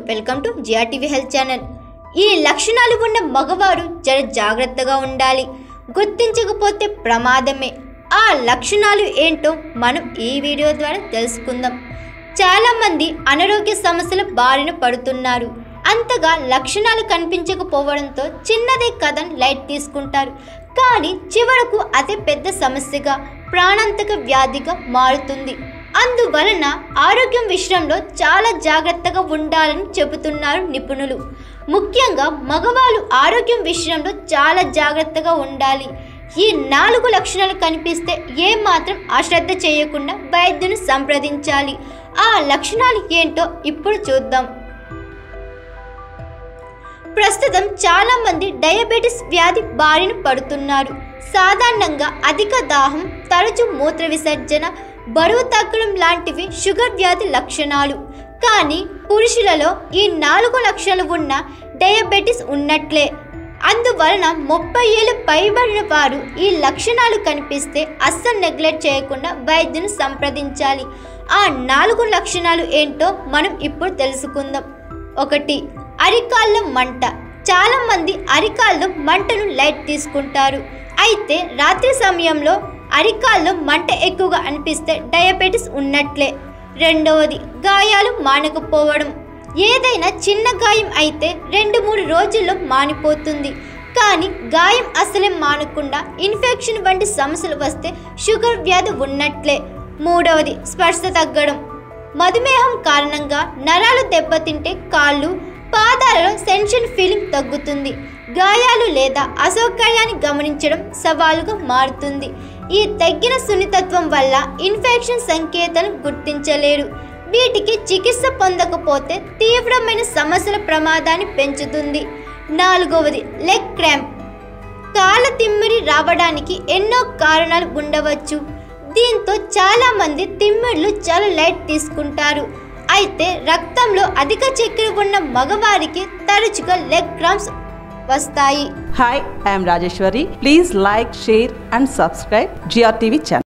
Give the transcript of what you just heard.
Welcome to GRTV health channel ఈ లక్షణాలు ఉన్న మగవారు జర జాగ్రత్తగా ఉండాలి గుర్తించకపోతే ప్రమాదమే ఆ లక్షణాలు ఏంటో మనం ఈ వీడియో ద్వారా తెలుసుకుందాం చాలామంది అనారోగ్య సమస్యల బారిన పడుతున్నారు అంతగా లక్షణాలు కనిపించకపోవడంతో చిన్నదే కథను లైట్ తీసుకుంటారు కానీ చివరకు అదే పెద్ద సమస్యగా ప్రాణాంతక వ్యాధిగా మారుతుంది అందువలన ఆరోగ్యం విషయంలో చాలా జాగ్రత్తగా ఉండాలని చెబుతున్నారు నిపుణులు ముఖ్యంగా మగవాళ్ళు ఆరోగ్యం విషయంలో చాలా జాగ్రత్తగా ఉండాలి ఈ నాలుగు లక్షణాలు కనిపిస్తే ఏ మాత్రం అశ్రద్ధ చేయకుండా వైద్యుని సంప్రదించాలి ఆ లక్షణాలు ఏంటో ఇప్పుడు చూద్దాం ప్రస్తుతం చాలా మంది డయాబెటిస్ వ్యాధి బారిన పడుతున్నారు సాధారణంగా అధిక దాహం తరచు మూత్ర విసర్జన బరువు తగ్గడం లాంటివి షుగర్ వ్యాధి లక్షణాలు కానీ పురుషులలో ఈ నాలుగు లక్షణాలు ఉన్న డయాబెటిస్ ఉన్నట్లే అందువలన ముప్పై ఏళ్ళు పైబడిన వారు ఈ లక్షణాలు కనిపిస్తే అస్సలు నెగ్లెక్ట్ చేయకుండా వైద్యుని సంప్రదించాలి ఆ నాలుగు లక్షణాలు ఏంటో మనం ఇప్పుడు తెలుసుకుందాం ఒకటి అరికాళ్ళ మంట చాలా మంది అరికాల్లో మంటను లైట్ తీసుకుంటారు అయితే రాత్రి సమయంలో అరికాల్లో మంట ఎక్కువగా అనిపిస్తే డయాబెటిస్ ఉన్నట్లే రెండవది గాయాలు మానకపోవడం ఏదైనా చిన్న గాయం అయితే రెండు మూడు రోజుల్లో మానిపోతుంది కానీ గాయం అసలే మానకుండా ఇన్ఫెక్షన్ వంటి సమస్యలు వస్తే షుగర్ వ్యాధి ఉన్నట్లే మూడవది స్పర్శ తగ్గడం మధుమేహం కారణంగా నరాలు దెబ్బతింటే కాళ్ళు పాదాలలో సెన్షన్ ఫీలింగ్ తగ్గుతుంది గాయాలు లేదా అసౌకర్యాన్ని గమనించడం సవాలుగా మారుతుంది ఈ తగ్గిన సున్నితత్వం వల్ల ఇన్ఫెక్షన్ సంకేతాలను గుర్తించలేరు వీటికి చికిత్స పొందకపోతే తీవ్రమైన సమస్యల ప్రమాదాన్ని పెంచుతుంది నాలుగవది లెగ్ క్రాంప్ కాళ్ళ తిమ్మిరి రావడానికి ఎన్నో కారణాలు ఉండవచ్చు దీంతో చాలామంది తిమ్మిర్లు చాలా లైట్ తీసుకుంటారు అయితే రక్తంలో అధిక చక్కెర ఉన్న మగవారికి తరచుగా లెగ్ క్రాంప్స్ వస్తాయి Hi, I am Rajeshwari. Please like, share, and subscribe GRTV channel.